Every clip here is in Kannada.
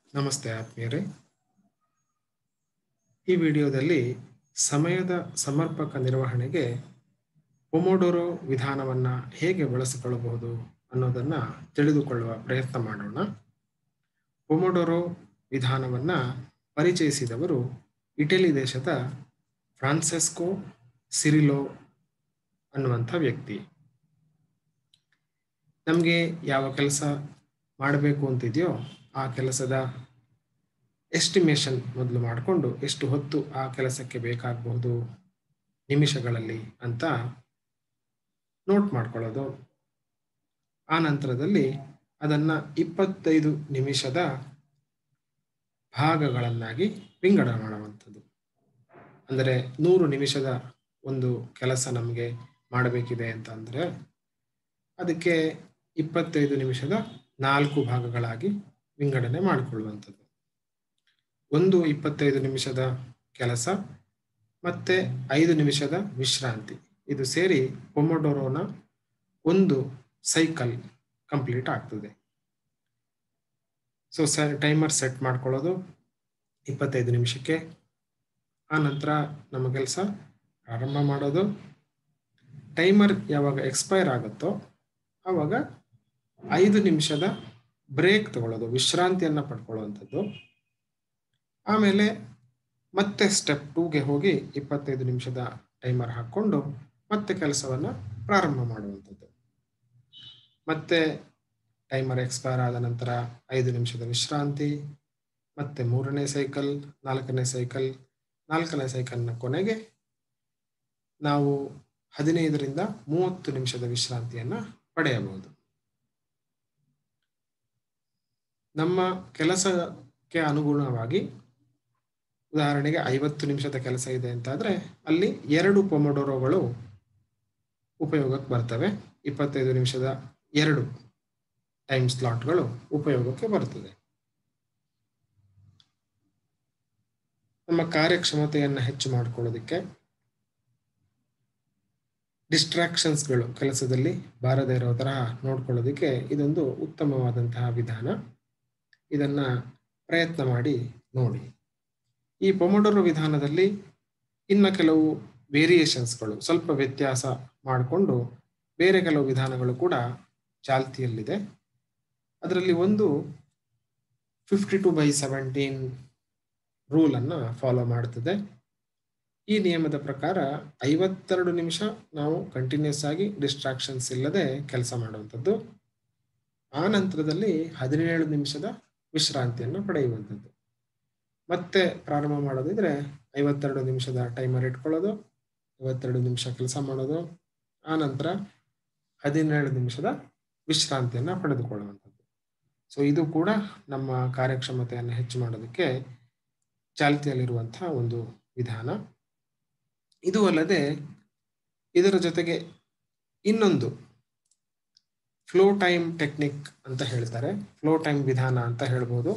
ನಮಸ್ತೆ ಆತ್ಮೀಯರೇ ಈ ವಿಡಿಯೋದಲ್ಲಿ ಸಮಯದ ಸಮರ್ಪಕ ನಿರ್ವಹಣೆಗೆ ಪೊಮೊಡೊರೊ ವಿಧಾನವನ್ನು ಹೇಗೆ ಬಳಸಿಕೊಳ್ಳಬಹುದು ಅನ್ನೋದನ್ನು ತಿಳಿದುಕೊಳ್ಳುವ ಪ್ರಯತ್ನ ಮಾಡೋಣ ಪೊಮೊಡೊರೊ ವಿಧಾನವನ್ನು ಪರಿಚಯಿಸಿದವರು ಇಟಲಿ ದೇಶದ ಫ್ರಾನ್ಸೆಸ್ಕೋ ಸಿರಿಲೋ ಅನ್ನುವಂಥ ವ್ಯಕ್ತಿ ನಮಗೆ ಯಾವ ಕೆಲಸ ಮಾಡಬೇಕು ಅಂತಿದೆಯೋ ಆ ಕೆಲಸದ ಎಸ್ಟಿಮೇಷನ್ ಮೊದಲು ಮಾಡಿಕೊಂಡು ಎಷ್ಟು ಹೊತ್ತು ಆ ಕೆಲಸಕ್ಕೆ ಬೇಕಾಗಬಹುದು ನಿಮಿಷಗಳಲ್ಲಿ ಅಂತ ನೋಟ್ ಮಾಡ್ಕೊಳ್ಳೋದು ಆ ನಂತರದಲ್ಲಿ ಅದನ್ನು ಇಪ್ಪತ್ತೈದು ನಿಮಿಷದ ಭಾಗಗಳನ್ನಾಗಿ ವಿಂಗಡ ಮಾಡುವಂಥದ್ದು ಅಂದರೆ ನೂರು ನಿಮಿಷದ ಒಂದು ಕೆಲಸ ನಮಗೆ ಮಾಡಬೇಕಿದೆ ಅಂತ ಅಂದರೆ ಅದಕ್ಕೆ ಇಪ್ಪತ್ತೈದು ನಿಮಿಷದ ನಾಲ್ಕು ಭಾಗಗಳಾಗಿ ವಿಂಗಡಣೆ ಮಾಡಿಕೊಳ್ಳುವಂಥದ್ದು ಒಂದು ಇಪ್ಪತ್ತೈದು ನಿಮಿಷದ ಕೆಲಸ ಮತ್ತೆ ಐದು ನಿಮಿಷದ ವಿಶ್ರಾಂತಿ ಇದು ಸೇರಿ ಪೊಮೊಡೊರೋನ ಒಂದು ಸೈಕಲ್ ಕಂಪ್ಲೀಟ್ ಆಗ್ತದೆ ಸೊ ಸ ಟೈಮರ್ ಸೆಟ್ ಮಾಡ್ಕೊಳ್ಳೋದು ಇಪ್ಪತ್ತೈದು ನಿಮಿಷಕ್ಕೆ ಆ ನಂತರ ನಮ್ಮ ಕೆಲಸ ಪ್ರಾರಂಭ ಮಾಡೋದು ಟೈಮರ್ ಯಾವಾಗ ಎಕ್ಸ್ಪೈರ್ ಆಗುತ್ತೋ ಆವಾಗ ಐದು ನಿಮಿಷದ ಬ್ರೇಕ್ ತಗೊಳ್ಳೋದು ವಿಶ್ರಾಂತಿಯನ್ನು ಪಡ್ಕೊಳ್ಳುವಂಥದ್ದು ಆಮೇಲೆ ಮತ್ತೆ ಸ್ಟೆಪ್ ಟೂಗೆ ಹೋಗಿ ಇಪ್ಪತ್ತೈದು ನಿಮಿಷದ ಟೈಮರ್ ಹಾಕ್ಕೊಂಡು ಮತ್ತೆ ಕೆಲಸವನ್ನು ಪ್ರಾರಂಭ ಮಾಡುವಂಥದ್ದು ಮತ್ತೆ ಟೈಮರ್ ಎಕ್ಸ್ಪೈರ್ ಆದ ನಂತರ ಐದು ನಿಮಿಷದ ವಿಶ್ರಾಂತಿ ಮತ್ತೆ ಮೂರನೇ ಸೈಕಲ್ ನಾಲ್ಕನೇ ಸೈಕಲ್ ನಾಲ್ಕನೇ ಸೈಕಲ್ನ ಕೊನೆಗೆ ನಾವು ಹದಿನೈದರಿಂದ ಮೂವತ್ತು ನಿಮಿಷದ ವಿಶ್ರಾಂತಿಯನ್ನು ಪಡೆಯಬಹುದು ನಮ್ಮ ಕೆಲಸಕ್ಕೆ ಅನುಗುಣವಾಗಿ ಉದಾಹರಣೆಗೆ ಐವತ್ತು ನಿಮಿಷದ ಕೆಲಸ ಇದೆ ಅಂತಾದರೆ ಅಲ್ಲಿ ಎರಡು ಪೊಮೊಡೊರೋಗಳು ಉಪಯೋಗಕ್ಕೆ ಬರ್ತವೆ ಇಪ್ಪತ್ತೈದು ನಿಮಿಷದ ಎರಡು ಟೈಮ್ ಸ್ಲಾಟ್ಗಳು ಉಪಯೋಗಕ್ಕೆ ಬರ್ತದೆ ನಮ್ಮ ಕಾರ್ಯಕ್ಷಮತೆಯನ್ನು ಹೆಚ್ಚು ಮಾಡಿಕೊಳ್ಳೋದಕ್ಕೆ ಡಿಸ್ಟ್ರಾಕ್ಷನ್ಸ್ಗಳು ಕೆಲಸದಲ್ಲಿ ಬಾರದೇ ಇರೋ ತರಹ ನೋಡ್ಕೊಳ್ಳೋದಕ್ಕೆ ಇದೊಂದು ಉತ್ತಮವಾದಂತಹ ವಿಧಾನ ಇದನ್ನ ಪ್ರಯತ್ನ ಮಾಡಿ ನೋಡಿ ಈ ಪೊಮೊಡೊರೋ ವಿಧಾನದಲ್ಲಿ ಇನ್ನ ಕೆಲವು ವೇರಿಯೇಷನ್ಸ್ಗಳು ಸ್ವಲ್ಪ ವ್ಯತ್ಯಾಸ ಮಾಡಿಕೊಂಡು ಬೇರೆ ಕೆಲವು ವಿಧಾನಗಳು ಕೂಡ ಚಾಲ್ತಿಯಲ್ಲಿದೆ ಅದರಲ್ಲಿ ಒಂದು ಫಿಫ್ಟಿ ಟು ಬೈ ಸೆವೆಂಟೀನ್ ರೂಲನ್ನು ಫಾಲೋ ಮಾಡ್ತದೆ ಈ ನಿಯಮದ ಪ್ರಕಾರ ಐವತ್ತೆರಡು ನಿಮಿಷ ನಾವು ಕಂಟಿನ್ಯೂಸ್ ಆಗಿ ಡಿಸ್ಟ್ರಾಕ್ಷನ್ಸ್ ಇಲ್ಲದೆ ಕೆಲಸ ಮಾಡುವಂಥದ್ದು ಆ ನಂತರದಲ್ಲಿ ಹದಿನೇಳು ನಿಮಿಷದ ವಿಶ್ರಾಂತಿಯನ್ನು ಪಡೆಯುವಂಥದ್ದು ಮತ್ತೆ ಪ್ರಾರಂಭ ಮಾಡೋದಿದ್ರೆ ಐವತ್ತೆರಡು ನಿಮಿಷದ ಟೈಮರ್ ಇಟ್ಕೊಳ್ಳೋದು ಐವತ್ತೆರಡು ನಿಮಿಷ ಕೆಲಸ ಮಾಡೋದು ಆ ನಂತರ ಹದಿನೇಳು ನಿಮಿಷದ ವಿಶ್ರಾಂತಿಯನ್ನು ಪಡೆದುಕೊಳ್ಳುವಂಥದ್ದು ಸೊ ಇದು ಕೂಡ ನಮ್ಮ ಕಾರ್ಯಕ್ಷಮತೆಯನ್ನು ಹೆಚ್ಚು ಮಾಡೋದಕ್ಕೆ ಚಾಲ್ತಿಯಲ್ಲಿರುವಂತಹ ಒಂದು ವಿಧಾನ ಇದು ಅಲ್ಲದೆ ಇದರ ಜೊತೆಗೆ ಇನ್ನೊಂದು ಫ್ಲೋ ಟೈಮ್ ಟೆಕ್ನಿಕ್ ಅಂತ ಹೇಳ್ತಾರೆ ಫ್ಲೋ ಟೈಮ್ ವಿಧಾನ ಅಂತ ಹೇಳ್ಬೋದು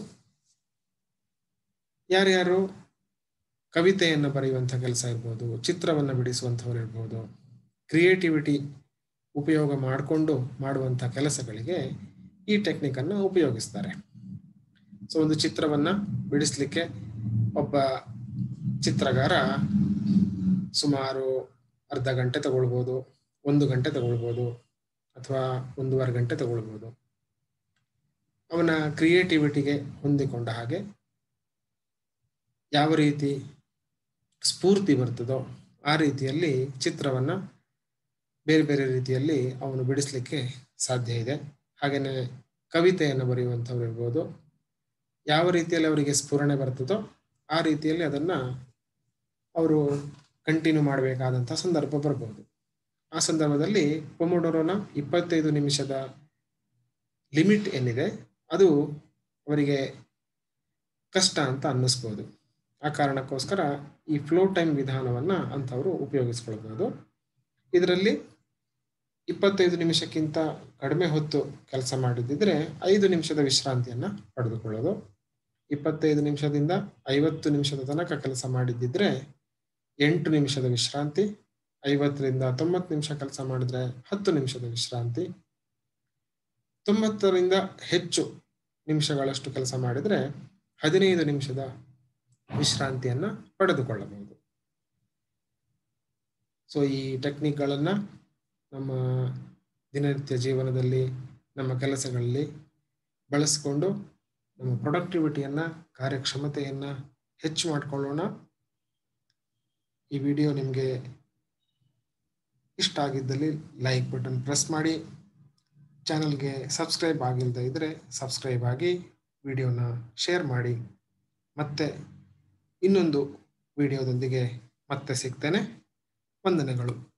ಯಾರ್ಯಾರು ಕವಿತೆಯನ್ನು ಬರೆಯುವಂಥ ಕೆಲಸ ಇರ್ಬೋದು ಚಿತ್ರವನ್ನು ಬಿಡಿಸುವಂಥವ್ರು ಇರ್ಬೋದು ಕ್ರಿಯೇಟಿವಿಟಿ ಉಪಯೋಗ ಮಾಡಿಕೊಂಡು ಮಾಡುವಂಥ ಕೆಲಸಗಳಿಗೆ ಈ ಟೆಕ್ನಿಕನ್ನು ಉಪಯೋಗಿಸ್ತಾರೆ ಸೊ ಒಂದು ಚಿತ್ರವನ್ನು ಬಿಡಿಸ್ಲಿಕ್ಕೆ ಒಬ್ಬ ಚಿತ್ರಗಾರ ಸುಮಾರು ಅರ್ಧ ಗಂಟೆ ತಗೊಳ್ಬೋದು ಒಂದು ಗಂಟೆ ತಗೊಳ್ಬೋದು ಅಥವಾ ಒಂದೂವರೆ ಗಂಟೆ ತಗೊಳ್ಬೋದು ಅವನ ಕ್ರಿಯೇಟಿವಿಟಿಗೆ ಹೊಂದಿಕೊಂಡ ಹಾಗೆ ಯಾವ ರೀತಿ ಸ್ಫೂರ್ತಿ ಬರ್ತದೋ ಆ ರೀತಿಯಲ್ಲಿ ಚಿತ್ರವನ್ನು ಬೇರೆ ಬೇರೆ ರೀತಿಯಲ್ಲಿ ಅವನು ಬಿಡಿಸ್ಲಿಕ್ಕೆ ಸಾಧ್ಯ ಇದೆ ಹಾಗೆಯೇ ಕವಿತೆಯನ್ನು ಬರೆಯುವಂಥವ್ರು ಇರ್ಬೋದು ಯಾವ ರೀತಿಯಲ್ಲಿ ಅವರಿಗೆ ಸ್ಫುರಣೆ ಬರ್ತದೋ ಆ ರೀತಿಯಲ್ಲಿ ಅದನ್ನು ಅವರು ಕಂಟಿನ್ಯೂ ಮಾಡಬೇಕಾದಂಥ ಸಂದರ್ಭ ಬರ್ಬೋದು ಆ ಸಂದರ್ಭದಲ್ಲಿ ಪೊಮೊಡೊರೋನ ಇಪ್ಪತ್ತೈದು ನಿಮಿಷದ ಲಿಮಿಟ್ ಏನಿದೆ ಅದು ಅವರಿಗೆ ಕಷ್ಟ ಅಂತ ಅನ್ನಿಸ್ಬೋದು ಆ ಕಾರಣಕ್ಕೋಸ್ಕರ ಈ ಫ್ಲೋ ಟೈಮ್ ವಿಧಾನವನ್ನು ಅಂಥವರು ಉಪಯೋಗಿಸ್ಕೊಳ್ಬೋದು ಇದರಲ್ಲಿ ಇಪ್ಪತ್ತೈದು ನಿಮಿಷಕ್ಕಿಂತ ಕಡಿಮೆ ಹೊತ್ತು ಕೆಲಸ ಮಾಡಿದ್ದಿದ್ರೆ ಐದು ನಿಮಿಷದ ವಿಶ್ರಾಂತಿಯನ್ನು ಪಡೆದುಕೊಳ್ಳೋದು ಇಪ್ಪತ್ತೈದು ನಿಮಿಷದಿಂದ ಐವತ್ತು ನಿಮಿಷದ ತನಕ ಕೆಲಸ ಮಾಡಿದ್ದಿದ್ರೆ ಎಂಟು ನಿಮಿಷದ ವಿಶ್ರಾಂತಿ ಐವತ್ತರಿಂದ ತೊಂಬತ್ತು ನಿಮಿಷ ಕೆಲಸ ಮಾಡಿದ್ರೆ ಹತ್ತು ನಿಮಿಷದ ವಿಶ್ರಾಂತಿ ತೊಂಬತ್ತರಿಂದ ಹೆಚ್ಚು ನಿಮಿಷಗಳಷ್ಟು ಕೆಲಸ ಮಾಡಿದರೆ ಹದಿನೈದು ನಿಮಿಷದ ವಿಶ್ರಾಂತಿಯನ್ನು ಪಡೆದುಕೊಳ್ಳಬಹುದು ಸೊ ಈ ಟೆಕ್ನಿಕ್ಗಳನ್ನು ನಮ್ಮ ದಿನನಿತ್ಯ ಜೀವನದಲ್ಲಿ ನಮ್ಮ ಕೆಲಸಗಳಲ್ಲಿ ಬಳಸಿಕೊಂಡು ನಮ್ಮ ಪ್ರೊಡಕ್ಟಿವಿಟಿಯನ್ನು ಕಾರ್ಯಕ್ಷಮತೆಯನ್ನು ಹೆಚ್ಚು ಮಾಡಿಕೊಳ್ಳೋಣ ಈ ವಿಡಿಯೋ ನಿಮಗೆ ಇಷ್ಟ ಆಗಿದ್ದಲ್ಲಿ ಲೈಕ್ ಬಟನ್ ಪ್ರೆಸ್ ಮಾಡಿ ಚಾನಲ್ಗೆ ಸಬ್ಸ್ಕ್ರೈಬ್ ಆಗಿಲ್ಲದೆ ಇದ್ದರೆ ಸಬ್ಸ್ಕ್ರೈಬ್ ಆಗಿ ವಿಡಿಯೋನ ಶೇರ್ ಮಾಡಿ ಮತ್ತೆ ಇನ್ನೊಂದು ವಿಡಿಯೋದೊಂದಿಗೆ ಮತ್ತೆ ಸಿಗ್ತೇನೆ ವಂದನೆಗಳು